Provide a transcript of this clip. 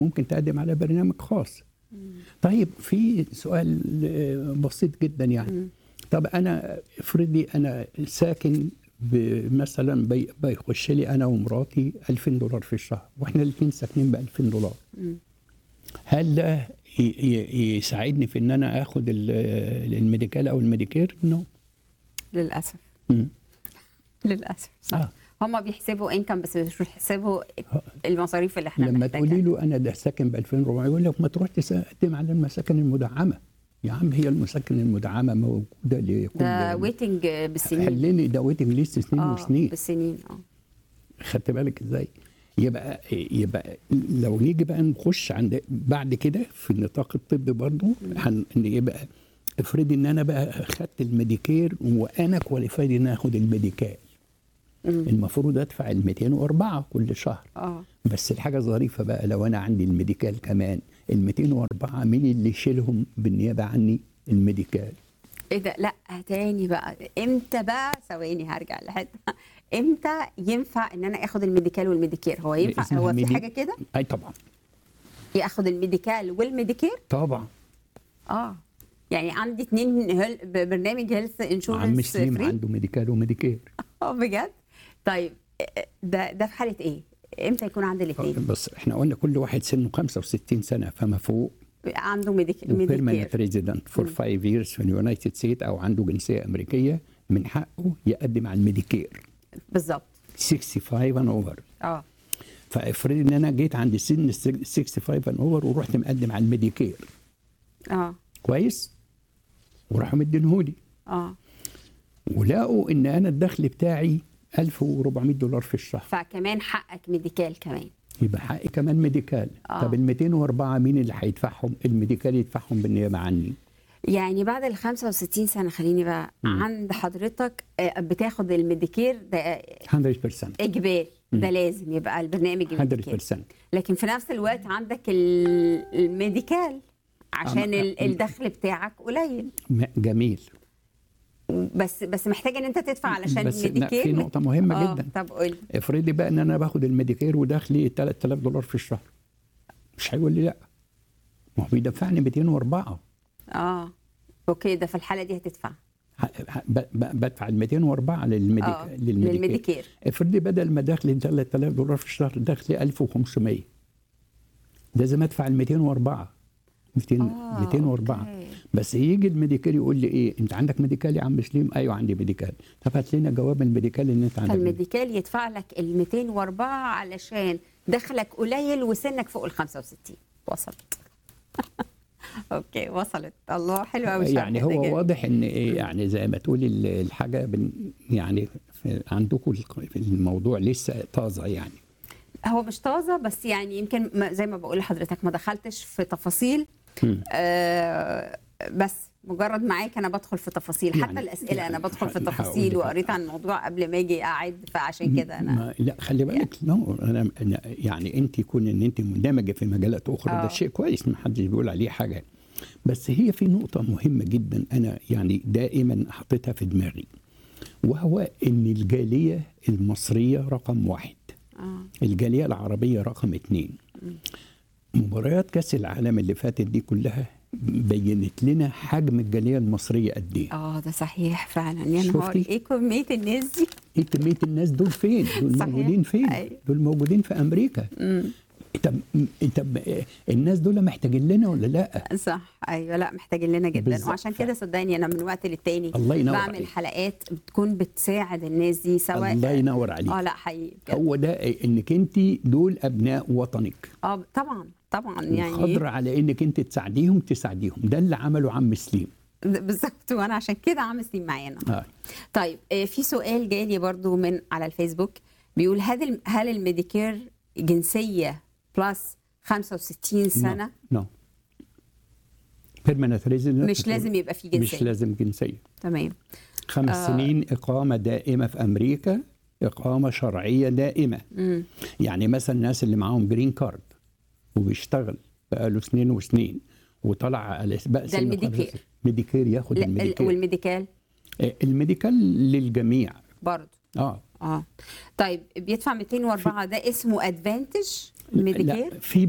ممكن تقدم على برنامج خاص طيب في سؤال آه، بسيط جدا يعني طب انا افرضي انا ساكن ب- مثلا بي- بيخش لي انا ومراتي 2000 دولار في الشهر واحنا الاثنين ساكنين ب 2000 دولار هل ده ي- ي- يساعدني في ان انا اخد ال- الميديكال او الميديكير؟ نو للاسف مم. للاسف صح آه. هم بيحسبوا انكم بس مش بيحسبوا المصاريف اللي احنا لما بنحتاجها. تقولي له انا ده ساكن ب 2400 يقول لك ما تروح تقدم على المساكن المدعمه يا عم هي المساكن المدعمه موجوده لكل ده ويتنج بالسنين حلني ده ويتنج ليست سنين اه وسنين بالسنين اه خدت بالك ازاي؟ يبقى يبقى لو نيجي بقى نخش عند بعد كده في النطاق الطبي برضه هن إن يبقى افرضي ان انا بقى خدت الميديكير وانا كواليفايد ان اخد الميديكال المفروض ادفع ال 204 كل شهر اه بس الحاجه الظريفه بقى لو انا عندي الميديكال كمان ال 204 مين اللي يشيلهم بالنيابه عني الميديكال ايه ده لا تاني بقى امتى بقى ثواني هرجع لحته امتى ينفع ان انا اخد الميديكال والميديكير هو ينفع اسمها هو في ميدي- حاجه كده اي طبعا ياخد الميديكال والميديكير طبعا اه يعني عندي اتنين هل... برنامج هيلث عم انشورنس سليم فري عنده ميديكال وميديكير اه بجد طيب ده ده في حاله ايه امتى يكون عندي الاثنين بس احنا قلنا كل واحد سنه 65 سنه فما فوق عنده ميديك... بيرمننت ميديكير ريزيدنت فور 5 ييرز في اليونايتد ستيت او عنده جنسيه امريكيه من حقه يقدم على الميديكير بالظبط 65 and اوفر اه فافرض ان انا جيت عند سن ال 65 and اوفر ورحت مقدم على الميديكير اه كويس وراحوا مدينهولي اه ولقوا ان انا الدخل بتاعي 1400 دولار في الشهر فكمان حقك ميديكال كمان يبقى حقي كمان ميديكال آه. طب ال 204 مين اللي هيدفعهم الميديكال يدفعهم بالنيابه عني يعني بعد ال 65 سنه خليني بقى عند حضرتك آه، بتاخد الميديكير ده 100% اجباري ده لازم يبقى البرنامج الميديكير 100% لكن في نفس الوقت عندك ال- الميديكال عشان أما- ال- الدخل بتاعك قليل م- جميل بس بس محتاج ان انت تدفع علشان بس لا، الميديكير في نقطه مهمه آه، جدا طب قول افرضي بقى ان انا باخد الميديكير ودخلي 3000 دولار في الشهر مش هيقول لي لا ما هو بيدفعني 204 اه اوكي ده في الحاله دي هتدفع ه- ه- ب- ب- بدفع ال 204 للميديك اه للميديكير للميديكير افرضي بدل ما دخلي 3000 دولار في الشهر دخلي 1500 لازم ادفع ال 204 200 آه، 204 أوكي. بس يجي الميديكال يقول لي ايه انت عندك ميديكال يا عم سليم ايوه عندي ميديكال طب هات لنا جواب الميديكال ان انت عندك ميديكال. فالميديكال يدفع لك ال 204 علشان دخلك قليل وسنك فوق ال 65 وصلت اوكي وصلت الله حلو قوي يعني هو واضح ان إيه يعني زي ما تقولي ال- الحاجه بن يعني في- عندكم الق- في الموضوع لسه طازه يعني هو مش طازه بس يعني يمكن ما- زي ما بقول لحضرتك ما دخلتش في تفاصيل مم. آه بس مجرد معاك انا بدخل في تفاصيل حتى يعني- الاسئله انا بدخل في هقول تفاصيل لك. وقريت عن الموضوع قبل ما اجي اقعد فعشان كده انا ما لا خلي بالك نو انا أنا- يعني انت يكون ان انت مندمجه في مجالات اخرى آه. ده شيء كويس ما حدش بيقول عليه حاجه بس هي في نقطه مهمه جدا انا يعني دائما حطيتها في دماغي وهو ان الجاليه المصريه رقم واحد اه الجاليه العربيه رقم اتنين مباريات كاس العالم اللي فاتت دي كلها بينت لنا حجم الجاليه المصريه قد ايه اه ده صحيح فعلا يا نهار شفتي؟ ايه كميه الناس دي ايه كميه الناس دول فين؟ دول صحيح. موجودين فين؟ أيوة. دول موجودين في امريكا مم. طب طب الناس دول محتاجين لنا ولا لا؟ صح ايوه لا محتاجين لنا جدا بالظبط. وعشان كده صدقني انا من وقت للتاني الله ينور بعمل عليك. حلقات بتكون بتساعد الناس دي سواء الله ينور عليك اه لا حقيقي بجد. هو ده انك انت دول ابناء وطنك اه طبعا طبعا يعني يعني قادرة على انك انت تساعديهم تساعديهم ده اللي عمله عم سليم بالظبط وانا عشان كده عامل سنين معانا آه. طيب آه، في سؤال جالي برضو من على الفيسبوك بيقول هل هل الميديكير جنسيه بلس 65 سنه نو بيرمننت ريزيدنت مش لازم يبقى في جنسيه مش لازم جنسيه تمام خمس آه. سنين اقامه دائمه في امريكا اقامه شرعيه دائمه مم. يعني مثلا الناس اللي معاهم جرين كارد وبيشتغل بقاله سنين وسنين وطلع على بقى سن الميديكير. خمسة- ميديكير ياخد لا، ال- الميديكير والميديكال آه، الميديكال للجميع برضو اه اه طيب بيدفع 204 ده اسمه ادفانتج ميديكير لا في